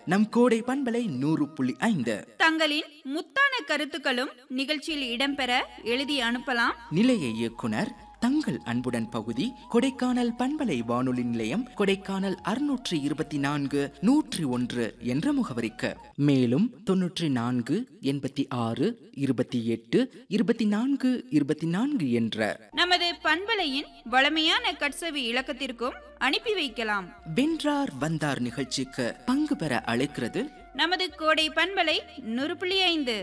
நம் கோடை பண்பலை நூறு புள்ளி ஐந்து தங்களின் முத்தான கருத்துக்களும் நிகழ்ச்சியில் இடம்பெற எழுதி அனுப்பலாம் நிலைய இயக்குனர் தங்கள் அன்புடன் பகுதி கொடைக்கானல் பண்பலை வானொலி நிலையம் கொடைக்கானல் அறுநூற்றி இருபத்தி நான்கு நூற்றி ஒன்று என்ற முகவரிக்கு மேலும் தொன்னூற்றி நான்கு எண்பத்தி ஆறு இருபத்தி எட்டு இருபத்தி நான்கு இருபத்தி நான்கு என்ற நமது பண்பலையின் வளமையான கட்சவி இலக்கத்திற்கும் அனுப்பி வைக்கலாம் வென்றார் வந்தார் நிகழ்ச்சிக்கு பங்கு பெற அழைக்கிறது நமது கோடை பண்பலை நூறு புள்ளி ஐந்து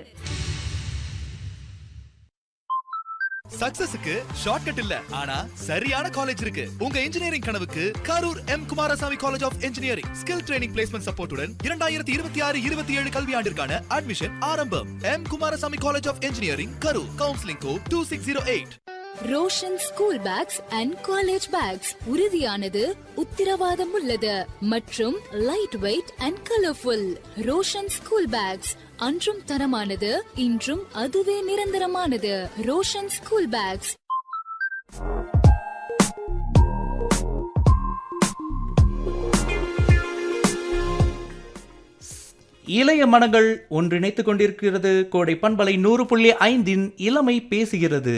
சக்சஸுக்கு ஷார்ட்கட் இல்ல ஆனா சரியான காலேஜ் இருக்கு உங்க இன்ஜினியரிங் கனவுக்கு Karur M Kumarasamy college of engineering skill training placement சப்போர்ட்டுடன் இரண்டாயிரத்தி இருபத்தி ஆறு இருபத்தி ஏழு கல்வியாண்டிற்கான அட்மிஷன் ஆரம்பம் M Kumarasamy college of engineering Karur counselling code two six zero eight Roshan school bags and college bags உறுதியானது உத்தரவாதம் உள்ளது மற்றும் light weight and colourful Roshan school bags அன்றும் தரமானது இன்றும் அதுவே நிரந்தரமானது ரோஷன் ஸ்கூல் பேக்ஸ் இளைய மனங்கள் ஒன்றிணைத்துக் கொண்டிருக்கிறது கோடை பண்பலை நூறு புள்ளி ஐந்தின் இளமை பேசுகிறது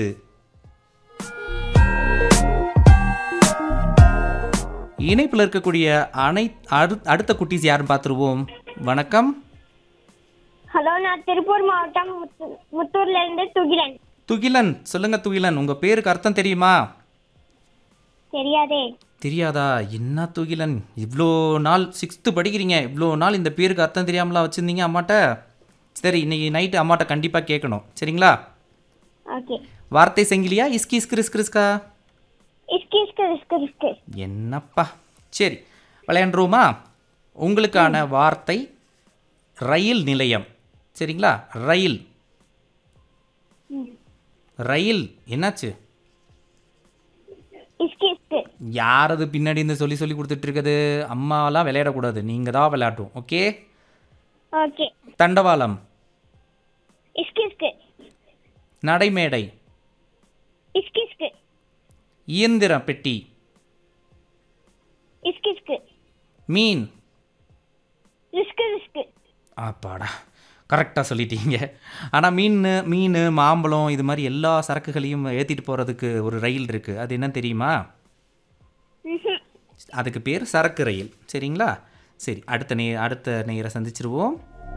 இணைப்பில் இருக்கக்கூடிய அனை அடு அடுத்த குட்டீஸ் யாரும் பார்த்துருவோம் வணக்கம் ஹலோ நான் திருப்பூர் மாவட்டம் முத்து- முத்தூர்ல இருந்து துகிலன் துகிலன் சொல்லுங்க துகிலன் உங்க பேருக்கு அர்த்தம் தெரியுமா தெரியாதே தெரியாதா என்ன துகிலன் இவ்வளோ நாள் சிக்ஸ்த்து படிக்கிறீங்க இவ்வளோ நாள் இந்த பேருக்கு அர்த்தம் தெரியாமலா வச்சுருந்தீங்க அம்மாட்ட சரி இன்னைக்கு நைட்டு அம்மாட்ட கண்டிப்பாக கேட்கணும் சரிங்களா ஓகே வார்த்தை செங்கிலியா இஸ்கி இஸ்கு ரிஸ்கு ரிஸ்கா இஸ்கி இஸ்கு இஸ்கு இஸ்கு என்னப்பா சரி விளையாண்டுருவோமா உங்களுக்கான வார்த்தை ரயில் நிலையம் சரிங்களா ரயில் ரயில் என்னாச்சு இஸ்கி இஸ்கு யாரது பின்னாடி இருந்து சொல்லி சொல்லி கொடுத்துட்டு இருக்குது அம்மாலாம் விளையாடக்கூடாது நீங்கள் தான் விளையாட்டும் ஓகே ஓகே தண்டவாளம் இஸ்கி இஸ்கு நடைமேடை இஸ்கி இஸ்கு இயந்திர பெட்டி இஸ்கி இஸ்கு மீன் ரிஸ்கு ரிஸ்கு அப்பாடா கரெக்டாக சொல்லிட்டீங்க ஆனால் மீன் மீன் மாம்பழம் இது மாதிரி எல்லா சரக்குகளையும் ஏற்றிட்டு போகிறதுக்கு ஒரு ரயில் இருக்குது அது என்ன தெரியுமா அதுக்கு பேர் சரக்கு ரயில் சரிங்களா சரி அடுத்த நே அடுத்த நேரை சந்திச்சிருவோம்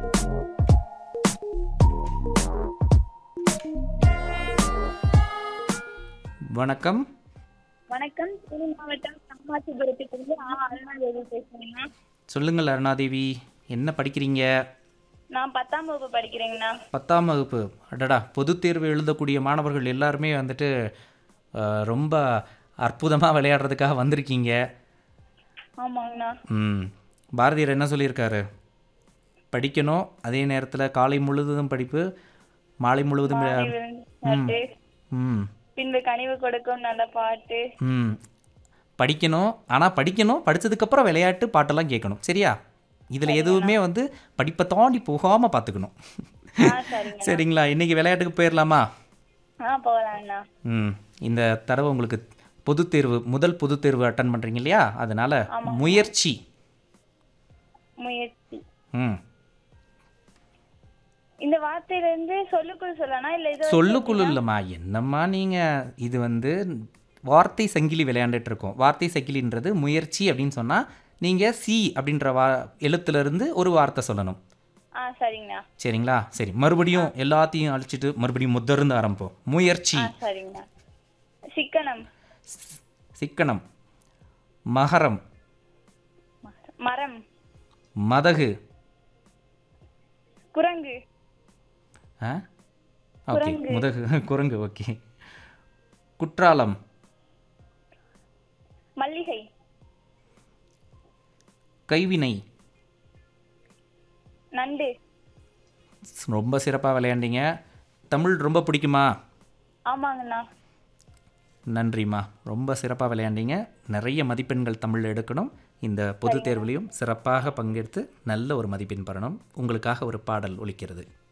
வணக்கம் வணக்கம் தேனி மாவட்டம் சம்மாசிபுரத்துக்கு ஆ அருணாதேவி பேசுறேங்கண்ணா சொல்லுங்கள் அருணாதேவி என்ன படிக்கிறீங்க நான் பத்தாம் வகுப்பு படிக்கிறேங்கண்ணா பத்தாம் வகுப்பு அடடா பொதுத் தேர்வு எழுதக்கூடிய மாணவர்கள் எல்லாருமே வந்துட்டு அஹ், ரொம்ப அற்புதமாக விளையாடுறதுக்காக வந்திருக்கீங்க ஆமாங்கண்ணா ம் பாரதியார் என்ன சொல்லியிருக்காரு படிக்கணும் அதே நேரத்தில் காலை முழுவதும் படிப்பு மாலை முழுவதும் விளையா- ம் ம் பின்பு கனிவு கொடுக்கும் நல்ல பாட்டு ம் படிக்கணும் ஆனால் படிக்கணும் படித்ததுக்கப்புறம் விளையாட்டு பாட்டெல்லாம் கேட்கணும் சரியா இதில் எதுவுமே வந்து படிப்பை தாண்டி போகாமல் பார்த்துக்கணும் சரிங்களா இன்னைக்கு விளையாட்டுக்கு போயிடலாமா ஆ போகலாங்கண்ணா ம் இந்த தடவை உங்களுக்கு பொதுத் தேர்வு முதல் பொதுத் தேர்வு அட்டன் பண்ணுறீங்க இல்லையா அதனால் முயற்சி முயற்சி ம் இந்த வார்த்தையில இருந்து சொல்லுக்குள் சொல்லனா இல்ல இது சொல்லுக்குள்ள இல்லைம்மா என்னம்மா நீங்கள் இது வந்து வார்த்தை சங்கிலி விளையாண்டுட்டு இருக்கோம் வார்த்தை சங்கிலின்றது முயற்சி அப்படின்னு சொன்னால் நீங்கள் சி அப்படின்ற வா எழுத்துலேருந்து ஒரு வார்த்தை சொல்லணும் ஆ சரிங்கண்ணா சரிங்களா சரி மறுபடியும் எல்லாத்தையும் அழிச்சிட்டு மறுபடியும் முதர்ந்து ஆரம்பிப்போம் முயற்சி ஆ சரிங்கண்ணா சிக்கனம் சிக்கனம் மகரம் மரம் மதகு குரங்கு ஆ ஓகே முதகு குரங்கு ஓகே குற்றாலம் மல்லிகை கைவினை நண்டு ரொம்ப சிறப்பாக விளையாண்டீங்க தமிழ் ரொம்ப பிடிக்குமா ஆமாங்கண்ணா நன்றிம்மா ரொம்ப சிறப்பாக விளையாண்டீங்க நிறைய மதிப்பெண்கள் தமிழ் எடுக்கணும் இந்த பொதுத் தேர்வுலையும் சிறப்பாக பங்கெடுத்து நல்ல ஒரு மதிப்பெண் பெறணும் உங்களுக்காக ஒரு பாடல் ஒலிக்கிறது